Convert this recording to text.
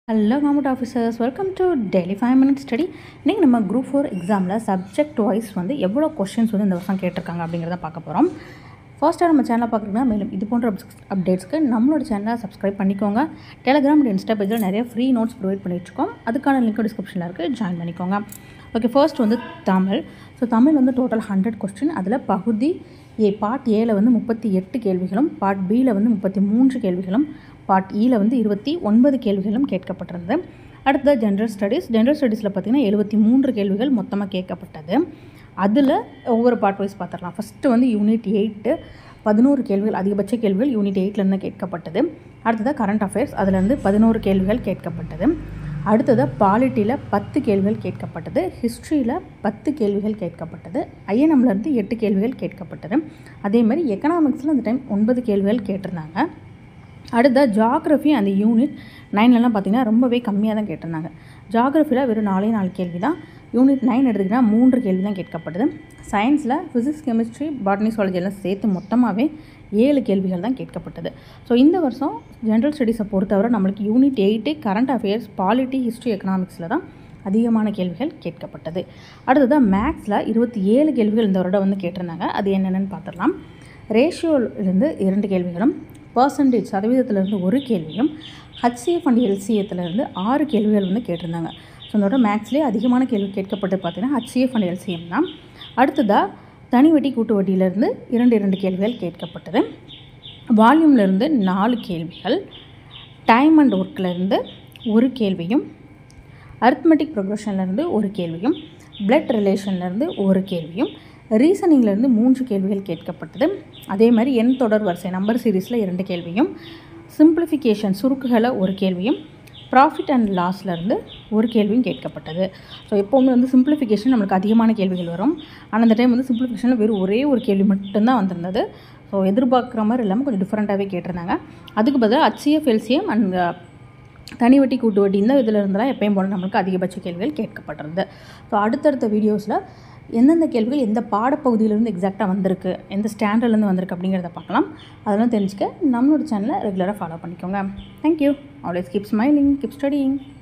hello government officers welcome to daily five minute study இன்றைக்கி நம்ம group four எக்ஸாமில் subject wise வந்து எவ்வளோ கொஷின்ஸ் வந்து இந்த வருஷம் கேட்டிருக்காங்க அப்படிங்கிறத பார்க்க போகிறோம் ஃபர்ஸ்ட்டாக நம்ம சேனலை பார்க்குறீங்கன்னா மேலும் இது போன்ற அப்டேட்ஸ்க்கு நம்மளோட சேனலை சப்ஸ்கிரைப் பண்ணிக்கோங்க டெலிகிராம் அண்ட் இன்ஸ்டா பேஜில் நிறைய ஃப்ரீ நோட்ஸ் ப்ரொவைட் பண்ணிட்டுருக்கோம் அதுக்கான லிங்க் டிஸ்கிரிப்ஷனில் இருக்குது ஜாயின் பண்ணிக்கோங்க ஓகே ஃபர்ஸ்ட் வந்து தமிழ் ஸோ தமிழ் வந்து டோட்டல் ஹண்ட்ரட் கொஸ்டின் அதில் பகுதி ஏ பார்ட் ஏல வந்து முப்பத்தி எட்டு கேள்விகளும் பார்ட் பியில் வந்து முப்பத்தி மூன்று கேள்விகளும் பார்ட் ஈல வந்து இருபத்தி ஒன்பது கேள்விகளும் கேட்கப்பட்டிருந்தது அடுத்தது ஜென்ரல் ஸ்டடீஸ் ஜென்ரல் ஸ்டடீஸில் பார்த்திங்கன்னா எழுபத்தி மூன்று கேள்விகள் மொத்தமாக கேட்கப்பட்டது அதில் ஒவ்வொரு பார்ட் வைஸ் பார்த்துடலாம் ஃபஸ்ட்டு வந்து யூனிட் எயிட்டு பதினோரு கேள்விகள் அதிகபட்ச கேள்விகள் யூனிட் எயிட்லேருந்து கேட்கப்பட்டது அடுத்ததாக கரண்ட் அஃபேர்ஸ் அதுலேருந்து பதினோரு கேள்விகள் கேட்கப்பட்டது அடுத்ததாக பாலிட்டியில் பத்து கேள்விகள் கேட்கப்பட்டது ஹிஸ்ட்ரியில் பத்து கேள்விகள் கேட்கப்பட்டது ஐஎன்எம்லேருந்து எட்டு கேள்விகள் கேட்கப்பட்டது அதே மாதிரி எக்கனாமிக்ஸில் அந்த டைம் ஒன்பது கேள்விகள் கேட்டிருந்தாங்க அடுத்த ஜாகிரஃபி அந்த யூனிட் நைன்லலாம் பார்த்திங்கன்னா ரொம்பவே கம்மியாக தான் கேட்டிருந்தாங்க ஜாகிரஃபியில் வெறும் நாலே நாலு கேள்வி தான் யூனிட் நைன் எடுத்துக்கிட்டால் மூன்று கேள்வி தான் கேட்கப்படுது சயின்ஸில் ஃபிசிக்ஸ் கெமிஸ்ட்ரி பாட்னி சுவாலஜி எல்லாம் சேர்த்து மொத்தமாகவே ஏழு கேள்விகள் தான் கேட்கப்பட்டது ஸோ இந்த வருஷம் ஜென்ரல் ஸ்டடீஸை பொறுத்தவரை நம்மளுக்கு unit eight current affairs polity history எக்கனாமிக்ஸில் தான் அதிகமான கேள்விகள் கேட்கப்பட்டது அடுத்ததாக மேக்ஸில் இருபத்தி ஏழு கேள்விகள் இந்த வருடம் வந்து கேட்டிருந்தாங்க அது என்னென்னு பார்த்துடலாம் ரேஷியோலேருந்து இரண்டு கேள்விகளும் பர்சன்டேஜ் சதவீதத்திலேருந்து ஒரு கேள்வியும் ஹச்சிஎஃப் அண்ட் எல்சிஎத்துலேருந்து ஆறு கேள்விகள் வந்து கேட்டிருந்தாங்க ஸோ அதோட மேக்ஸ்லேயே அதிகமான கேள்வி கேட்கப்பட்டு பார்த்தீங்கன்னா ஹச்சிஎஃப் அண்ட் எல்சிஎம் தான் அடுத்ததாக தனி வட்டி கூட்டு வட்டியிலேருந்து இரண்டு இரண்டு கேள்விகள் கேட்கப்பட்டது வால்யூம்லேருந்து நாலு கேள்விகள் டைம் அண்ட் ஒர்க்லேருந்து ஒரு கேள்வியும் அரித்மெட்டிக் ப்ரொக்ரஷன்லேருந்து ஒரு கேள்வியும் பிளட் ரிலேஷன்லேருந்து ஒரு கேள்வியும் ரீசனிங்லேருந்து மூன்று கேள்விகள் கேட்கப்பட்டது அதே மாதிரி எண் தொடர் வரிசை நம்பர் சீரீஸில் இரண்டு கேள்வியும் சிம்பிளிஃபிகேஷன் சுருக்குகளை ஒரு கேள்வியும் ப்ராஃபிட் அண்ட் லாஸ்லேருந்து ஒரு கேள்வியும் கேட்கப்பட்டது ஸோ எப்போவுமே வந்து சிம்பிளிஃபிகேஷன் நம்மளுக்கு அதிகமான கேள்விகள் வரும் ஆனால் அந்த டைம் வந்து சிம்பிளிஃபிகேஷனில் வெறும் ஒரே ஒரு கேள்வி மட்டும்தான் வந்திருந்தது ஸோ எதிர்பார்க்குற மாதிரி இல்லாமல் கொஞ்சம் டிஃப்ரெண்ட்டாகவே கேட்டிருந்தாங்க அதுக்கு பதிலாக ஹச்சிஎஃப் எல்சிஎம் அண்ட் தனி வட்டி கூட்டு வட்டி இந்த இதில் இருந்தெல்லாம் எப்பயும் போல நம்மளுக்கு அதிகபட்ச கேள்விகள் கேட்கப்பட்டிருந்தது ஸோ அடுத்தடுத்த வீடியோஸில் எந்தெந்த கேள்விகள் எந்த பாடப்பகுதியிலேருந்து எக்ஸாக்டாக வந்திருக்கு எந்த ஸ்டாண்டர்ட்லேருந்து வந்திருக்கு அப்படிங்கிறத பார்க்கலாம் அதெல்லாம் தெரிஞ்சுக்க நம்மளோட சேனலை ரெகுலராக ஃபாலோ பண்ணிக்கோங்க thank you always keep smiling keep studying